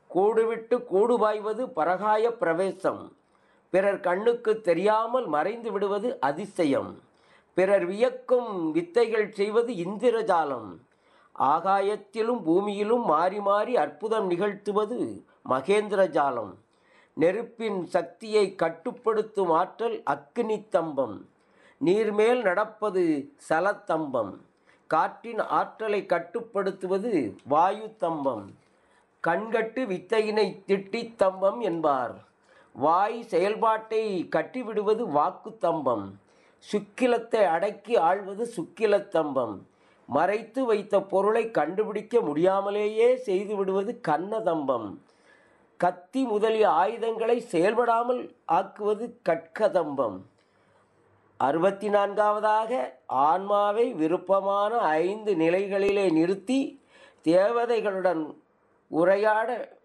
கூடுவிட்டு கூடு பாய்வது பரகாய பிரவேசம் பிறர் கண்ணுக்கு தெரியாமல் மறைந்து விடுவது அதிசயம் பிறர் வியக்கும் வித்தைகள் செய்வது இந்திரஜாலம் ஆகாயத்திலும் பூமியிலும் மாறி மாறி அற்புதம் நிகழ்த்துவது மகேந்திர ஜாலம் நெருப்பின் சக்தியை கட்டுப்படுத்தும் ஆற்றல் அக்னி தம்பம் நீர்மேல் நடப்பது சலத்தம்பம் காற்றின் ஆற்றலை கட்டுப்படுத்துவது வாயு தம்பம் கண்கட்டு வித்தையினை திட்டி தம்பம் என்பார் வாய் செயல்பாட்டை கட்டிவிடுவது வாக்கு தம்பம் சுக்கிலத்தை அடக்கி ஆள்வது சுக்கிலத்தம்பம் மறைத்து வைத்த பொருளை கண்டுபிடிக்க முடியாமலேயே செய்து விடுவது கண்ணதம்பம் கத்தி முதலிய ஆயுதங்களை செயல்படாமல் ஆக்குவது கட்கதம்பம் அறுபத்தி நான்காவதாக ஆன்மாவை விருப்பமான ஐந்து நிலைகளிலே நிறுத்தி தேவதைகளுடன் உரையாட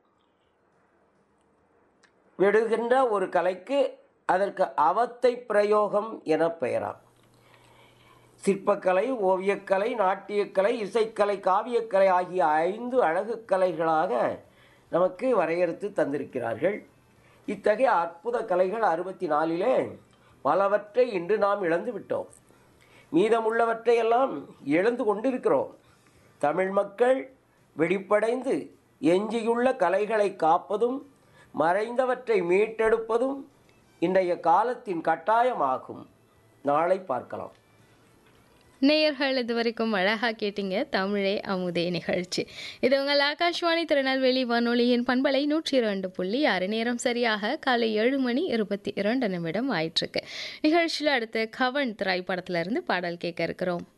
விடுகின்ற ஒரு கலைக்கு அதற்கு அவத்தை பிரயோகம் என பெயராம் சிற்பக்கலை ஓவியக்கலை நாட்டியக்கலை இசைக்கலை காவியக்கலை ஆகிய ஐந்து அழகு கலைகளாக நமக்கு வரையறுத்து தந்திருக்கிறார்கள் இத்தகைய அற்புத கலைகள் அறுபத்தி நாலிலே பலவற்றை இன்று நாம் இழந்து விட்டோம் மீதமுள்ளவற்றை எல்லாம் இழந்து கொண்டிருக்கிறோம் தமிழ் மக்கள் வெடிப்படைந்து எஞ்சியுள்ள கலைகளை காப்பதும் மறைந்தவற்றை மீட்டெடுப்பதும் இன்றைய காலத்தின் கட்டாயமாகும் நாளை பார்க்கலாம் நேயர்கள் இது வரைக்கும் அழகா கேட்டீங்க தமிழே அமுதே நிகழ்ச்சி இது உங்கள் ஆகாஷ்வாணி திருநெல்வேலி வானொலியின் பண்பலை நூற்றி இரண்டு புள்ளி ஆறு நேரம் சரியாக காலை ஏழு மணி இருபத்தி இரண்டு நிமிடம் ஆயிட்டிருக்கு நிகழ்ச்சியில் அடுத்து கவன் திரைப்படத்திலிருந்து பாடல் கேட்க இருக்கிறோம்